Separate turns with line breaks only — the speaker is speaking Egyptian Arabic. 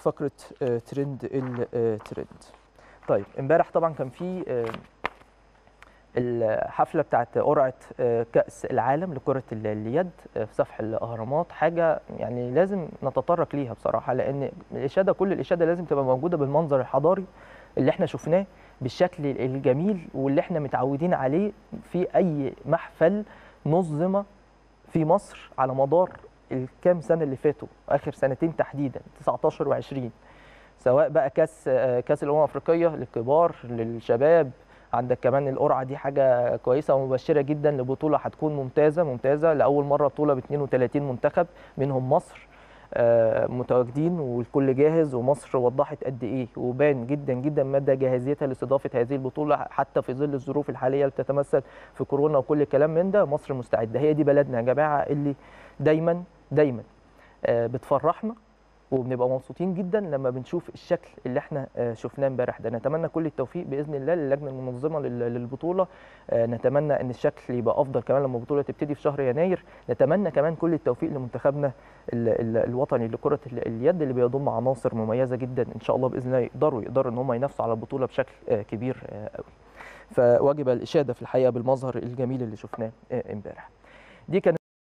فقره آه، ترند الترند طيب امبارح طبعا كان في آه، الحفله بتاعت قرعه آه، كاس العالم لكره ال- اليد آه، في سفح الاهرامات حاجه يعني لازم نتطرق ليها بصراحه لان الاشاده كل الاشاده لازم تبقى موجوده بالمنظر الحضاري اللي احنا شفناه بالشكل الجميل واللي احنا متعودين عليه في اي محفل نظم في مصر على مدار الكام سنه اللي فاتوا اخر سنتين تحديدا 19 و20 سواء بقى كاس آه، كاس الامم الافريقيه للكبار للشباب عندك كمان القرعه دي حاجه كويسه ومبشره جدا لبطوله هتكون ممتازه ممتازه لاول مره بطوله ب 32 منتخب منهم مصر آه، متواجدين والكل جاهز ومصر وضحت قد ايه وبان جدا جدا مدى جاهزيتها لاستضافه هذه البطوله حتى في ظل الظروف الحاليه اللي بتتمثل في كورونا وكل الكلام من ده مصر مستعده هي دي بلدنا يا جماعه اللي دايما دايما آه، بتفرحنا وبنبقى مبسوطين جدا لما بنشوف الشكل اللي احنا آه، شفناه امبارح ده نتمنى كل التوفيق باذن الله للجنه المنظمه لل- للبطوله آه، نتمنى ان الشكل يبقى افضل كمان لما البطوله تبتدي في شهر يناير نتمنى كمان كل التوفيق لمنتخبنا ال- ال- الوطني لكره ال- اليد اللي بيضم عناصر مميزه جدا ان شاء الله باذن الله يقدروا يقدروا ان هم ينافسوا على البطوله بشكل آه، كبير آه، قوي فواجب الاشاده في الحقيقه بالمظهر الجميل اللي شفناه آه، امبارح دي كانت